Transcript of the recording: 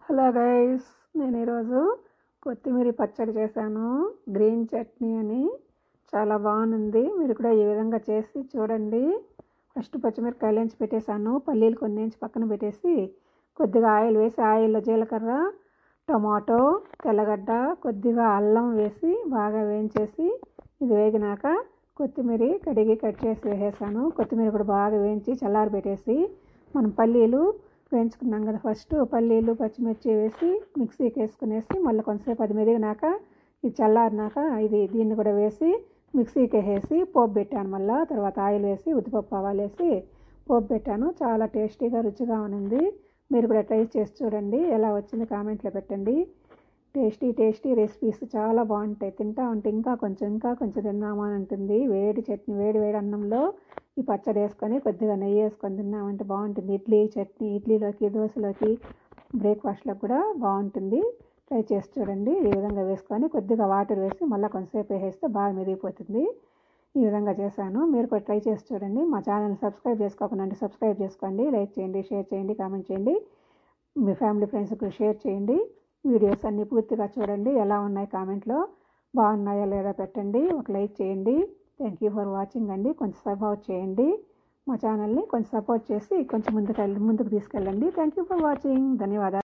hello guys నేను ఈరోజు కొత్తిమీర పచ్చడి చేశాను గ్రీన్ చట్నీ అని చాలా బాగుంది మీరు కూడా ఈ విధంగా చేసి చూడండి ఫస్ట్ పచ్చిమిరపకాయలు వేయించి పెట్టేశాను పల్లీలు కొన్ని వేయించి పక్కన పెట్టేసి కొద్దిగా ఆయిల్ వేసి ఆయిల్లో జీలకర్ర టమాటో తెల్లగడ్డ కొద్దిగా అల్లం వేసి బాగా వేయించేసి ఇది వేగినాక కొత్తిమీర కడిగి కట్ చేసి వేసేసాను కొత్తిమీర కూడా బాగా వేయించి చల్లారి పెట్టేసి మనం పల్లీలు వేయించుకున్నాం కదా ఫస్ట్ పల్లీలు పచ్చిమిర్చి వేసి మిక్సీకి వేసుకునేసి మళ్ళీ కొంతసేపు అది మెదిగినాక ఇది చల్లారినాక ఇది దీన్ని కూడా వేసి మిక్సీకి వేసి పోపు పెట్టాను మళ్ళీ తర్వాత ఆయిల్ వేసి ఉద్దిపప్పు ఆవాలు వేసి పోపు పెట్టాను చాలా టేస్టీగా రుచిగా ఉంది మీరు కూడా ట్రై చేసి చూడండి ఎలా వచ్చింది కామెంట్లో పెట్టండి టేస్టీ టేస్టీ రెసిపీస్ చాలా బాగుంటాయి తింటా ఉంటే ఇంకా కొంచెం ఇంకా కొంచెం తిన్నామా అని ఉంటుంది వేడి చట్నీ వేడి వేడి అన్నంలో ఈ పచ్చడి వేసుకొని కొద్దిగా నెయ్యి వేసుకొని తిన్నామంటే బాగుంటుంది ఇడ్లీ చట్నీ ఇడ్లీలోకి దోశలోకి బ్రేక్ఫాస్ట్లోకి కూడా బాగుంటుంది ట్రై చేసి చూడండి ఈ విధంగా వేసుకొని కొద్దిగా వాటర్ వేసి మళ్ళీ కొంతసేపు వేసేస్తే బాగా మెదిగిపోతుంది ఈ విధంగా చేశాను మీరు కూడా ట్రై చేసి చూడండి మా ఛానల్ సబ్స్క్రైబ్ చేసుకోకుండా అంటే సబ్స్క్రైబ్ చేసుకోండి లైక్ చేయండి షేర్ చేయండి కామెంట్ చేయండి మీ ఫ్యామిలీ ఫ్రెండ్స్కి షేర్ చేయండి వీడియోస్ అన్నీ పూర్తిగా చూడండి ఎలా ఉన్నాయి కామెంట్లో బాగున్నాయా లేదా పెట్టండి ఒక లైక్ చేయండి థ్యాంక్ యూ ఫర్ వాచింగ్ అండి కొంచెం సపోర్ట్ చేయండి మా ఛానల్ని కొంచెం సపోర్ట్ చేసి కొంచెం ముందుకు ముందుకు తీసుకెళ్ళండి థ్యాంక్ యూ ఫర్ వాచింగ్ ధన్యవాదాలు